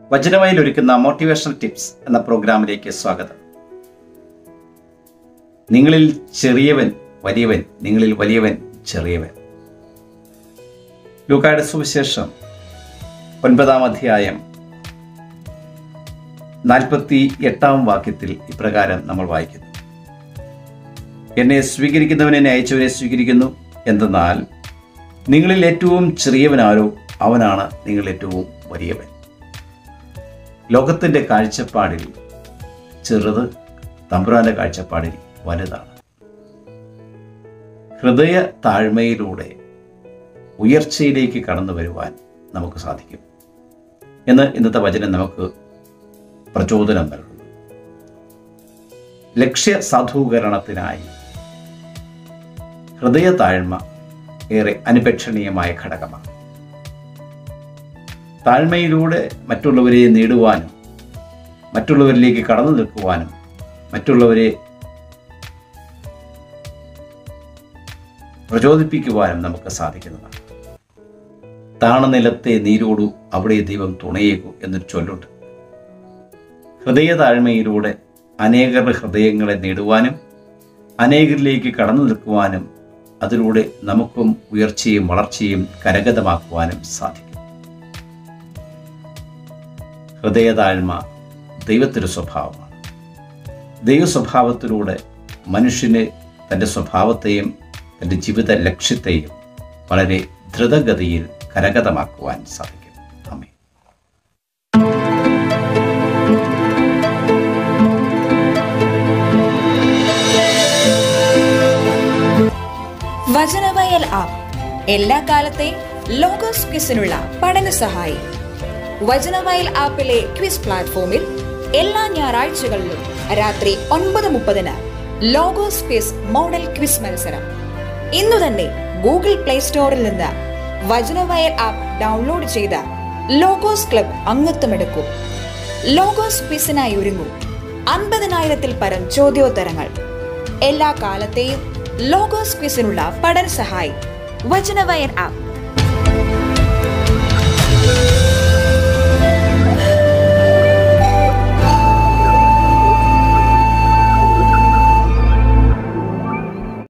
വചനവയിൽ ഒരുക്കുന്ന motivational tips എന്ന പ്രോഗ്രാമിലേക്ക് സ്വാഗതം നിങ്ങളിൽ ചെറിയവൻ വലിയവൻ നിങ്ങളിൽ വലിയവൻ ചെറിയവൻ ലൂക്കായുടെ സുവിശേഷം ഒൻപതാം അധ്യായം നാൽപ്പത്തി എട്ടാം വാക്യത്തിൽ ഇപ്രകാരം നമ്മൾ വായിക്കുന്നു എന്നെ സ്വീകരിക്കുന്നവൻ എന്നെ അയച്ചവനെ സ്വീകരിക്കുന്നു എന്തെന്നാൽ നിങ്ങളിൽ ഏറ്റവും ചെറിയവനാരോ അവനാണ് നിങ്ങൾ ഏറ്റവും വലിയവൻ ലോകത്തിൻ്റെ കാഴ്ചപ്പാടിൽ ചെറുത് തമ്പുരാന്റെ കാഴ്ചപ്പാടിൽ വലുതാണ് ഹൃദയ താഴ്മയിലൂടെ ഉയർച്ചയിലേക്ക് കടന്നു വരുവാൻ നമുക്ക് സാധിക്കും എന്ന് ഇന്നത്തെ വചനം നമുക്ക് പ്രചോദനം നൽകുന്നു ലക്ഷ്യ സാധൂകരണത്തിനായി ഹൃദയ താഴ്മ ഏറെ അനുപേക്ഷണീയമായ ഘടകമാണ് താഴ്മയിലൂടെ മറ്റുള്ളവരെ നേടുവാനും മറ്റുള്ളവരിലേക്ക് കടന്നു നിൽക്കുവാനും മറ്റുള്ളവരെ പ്രചോദിപ്പിക്കുവാനും നമുക്ക് സാധിക്കുന്നതാണ് താണ നിലത്തെ നീരോടു അവിടെ ദൈവം തുണയേകൂ എന്നൊരു ചൊല്ലുണ്ട് ഹൃദയ താഴ്മയിലൂടെ അനേകരുടെ ഹൃദയങ്ങളെ നേടുവാനും അനേകരിലേക്ക് കടന്നു നിൽക്കുവാനും അതിലൂടെ നമുക്കും ഉയർച്ചയും വളർച്ചയും കരഗതമാക്കുവാനും സാധിക്കും ഹൃദയ താഴ്മ ദൈവത്തിൻ്റെ സ്വഭാവമാണ് ദൈവ സ്വഭാവത്തിലൂടെ മനുഷ്യന് തൻ്റെ സ്വഭാവത്തെയും തൻ്റെ ജീവിത ലക്ഷ്യത്തെയും വളരെ ദ്രുതഗതിയിൽ കരഗതമാക്കുവാൻ സാധിക്കും അമ്മേ വചനവയൽ ആപ്പ് എല്ലാ കാലത്തെയും ലോഗോസ് ക്വിസിനുള്ള പഠന സഹായി വചനവയൽ ആപ്പിലെ ക്വിസ് പ്ലാറ്റ്ഫോമിൽ എല്ലാ ഞായറാഴ്ചകളിലും രാത്രി ഒൻപത് മുപ്പതിന് ലോഗോസ് ക്വിസ് മോഡൽ ക്വിസ് മത്സരം ഇന്നു തന്നെ ഗൂഗിൾ പ്ലേ സ്റ്റോറിൽ നിന്ന് വചനവയൽ ആപ്പ് ഡൗൺലോഡ് ചെയ്ത ലോഗോസ് ക്ലബ് അംഗത്വമെടുക്കൂ ലോഗോസ് ക്വിസിനായി ഒരുങ്ങൂ അൻപതിനായിരത്തിൽ പരം ചോദ്യോത്തരങ്ങൾ എല്ലാ കാലത്തെയും ലോഗോസ് ക്വിസിനുള്ള പഠന സഹായി വചനവയൻ ആപ്പ്